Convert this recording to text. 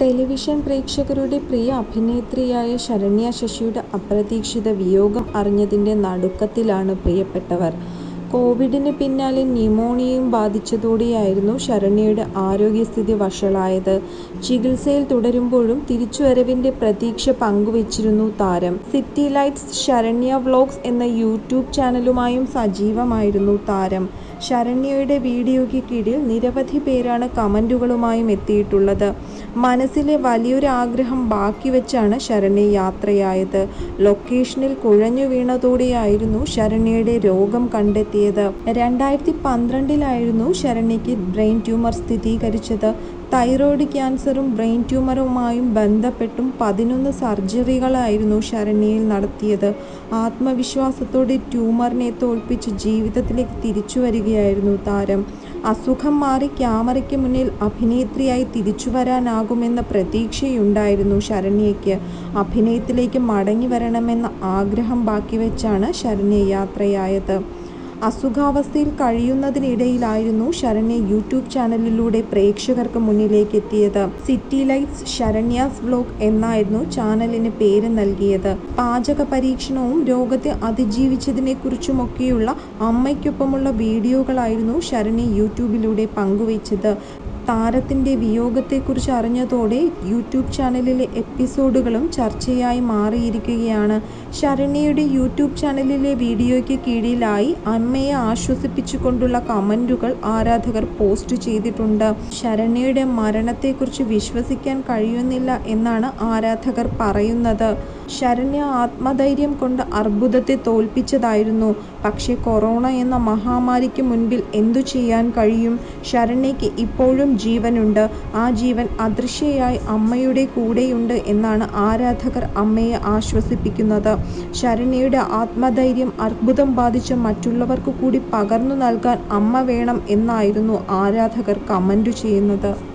Television പ്രേക്ഷകരുടെ പ്രിയ അഭിനേത്രിയായ ശരണ്യ ശശിയുടെ അപ്രതീക്ഷിത വിയോഗം അറിഞ്ഞതിന്റെ നടുക്കത്തിലാണ് പ്രിയപ്പെട്ടവർ. കോവിഡിന് പിന്നാലെ ന്യൂമോണിയയും ബാധിച്ചതോടെയായിരുന്നു ശരണ്യയുടെ ആരോഗ്യസ്ഥിതി വഷളായത്. ചികിത്സയിൽ തുടരുമ്പോഴും തിരിച്ചുവരവിന്റെ പ്രതീക്ഷ പങ്കുവെച്ചിരുന്നു താരം. സിറ്റി ലൈറ്റ്സ് ശരണ്യ വ്ലോഗ്സ് എന്ന യൂട്യൂബ് ചാനലുമായും സജീവമായിരുന്നു താരം. ശരണ്യയുടെ വീഡിയോയ്ക്ക് കീഴിൽ നിരവധി പേരാണ് കമന്റുകളുമായും എത്തിയിട്ടുള്ളത്. മനസ്സിലെ വലിയൊരു ആഗ്രഹം ബാക്കിവെച്ചാണ് ശരണ്യ യാത്രയായത്. ലൊക്കേഷനിൽ കുഴഞ്ഞുവീണതോടെയായിരുന്നു ശരണ്യയുടെ രോഗം കണ്ടെത്തിയത്. രണ്ടായിരത്തി പന്ത്രണ്ടിലായിരുന്നു ശരണ്യയ്ക്ക് ബ്രെയിൻ ട്യൂമർ സ്ഥിരീകരിച്ചത്. തൈറോയ്ഡ് ക്യാൻസറും ബ്രെയിൻ ട്യൂമറുമായും ബന്ധപ്പെട്ടും പതിനൊന്ന് സർജറികളായിരുന്നു ശരണ്യയിൽ നടത്തിയത്. ആത്മവിശ്വാസത്തോടെ ട്യൂമറിനെ തോൽപ്പിച്ച് ജീവിതത്തിലേക്ക് തിരിച്ചുവരികയായിരുന്നു താരം. അസുഖം മാറി ക്യാമറയ്ക്ക് മുന്നിൽ അഭിനേത്രിയായി തിരിച്ചുവരാനാകുമെന്ന പ്രതീക്ഷയുണ്ടായിരുന്നു ശരണ്യയ്ക്ക്. അഭിനയത്തിലേക്ക് മടങ്ങിവരണമെന്ന ആഗ്രഹം ബാക്കിവെച്ചാണ് ശരണ്യ യാത്രയായത്. അസുഖാവസ്ഥയിൽ കഴിയുന്നതിനിടയിലായിരുന്നു ശരണ്യ യൂട്യൂബ് ചാനലിലൂടെ പ്രേക്ഷകർക്ക് മുന്നിലേക്കെത്തിയത്. സിറ്റി ലൈറ്റ്സ് ശരണ്യാസ് വ്ലോഗ് എന്നായിരുന്നു ചാനലിന് പേര് നൽകിയത്. പാചക പരീക്ഷണവും രോഗത്തെ അതിജീവിച്ചതിനെക്കുറിച്ചുമൊക്കെയുള്ള അമ്മയ്ക്കൊപ്പമുള്ള വീഡിയോകളായിരുന്നു ശരണ്യ യൂട്യൂബിലൂടെ പങ്കുവെച്ചത്. താരത്തിന്റെ വിയോഗത്തെക്കുറിച്ച് അറിഞ്ഞതോടെ യൂട്യൂബ് ചാനലിലെ എപ്പിസോഡുകളും ചർച്ചയായി മാറിയിരിക്കുകയാണ്. ശരണ്യയുടെ യൂട്യൂബ് ചാനലിലെ വീഡിയോയ്ക്ക് കീഴിലായി അമ്മയെ ആശ്വസിപ്പിച്ചുകൊണ്ടുള്ള കമന്റുകൾ ആരാധകർ പോസ്റ്റ് ചെയ്തിട്ടുണ്ട്. ശരണ്യയുടെ മരണത്തെക്കുറിച്ച് വിശ്വസിക്കാൻ കഴിയുന്നില്ല എന്നാണ് ആരാധകർ പറയുന്നത്. ശരണ്യ ആത്മധൈര്യം കൊണ്ട് അർബുദത്തെ തോൽപ്പിച്ചതായിരുന്നു. പക്ഷേ കൊറോണ എന്ന മഹാമാരിക്ക് മുൻപിൽ എന്തു ചെയ്യാൻ കഴിയും. ശരണ്യയ്ക്ക് ഇപ്പോഴും ജീവനുണ്ട്. ആ ജീവൻ അദൃശ്യയായി അമ്മയുടെ കൂടെയുണ്ട് എന്നാണ് ആരാധകർ അമ്മയെ ആശ്വസിപ്പിക്കുന്നത്. ശരണ്യയുടെ ആത്മധൈര്യം അർബുദം ബാധിച്ച മറ്റുള്ളവർക്ക് കൂടി പകർന്നു നൽകാൻ അമ്മ വേണം എന്നായിരുന്നു ആരാധകർ കമന്റ് ചെയ്യുന്നത്.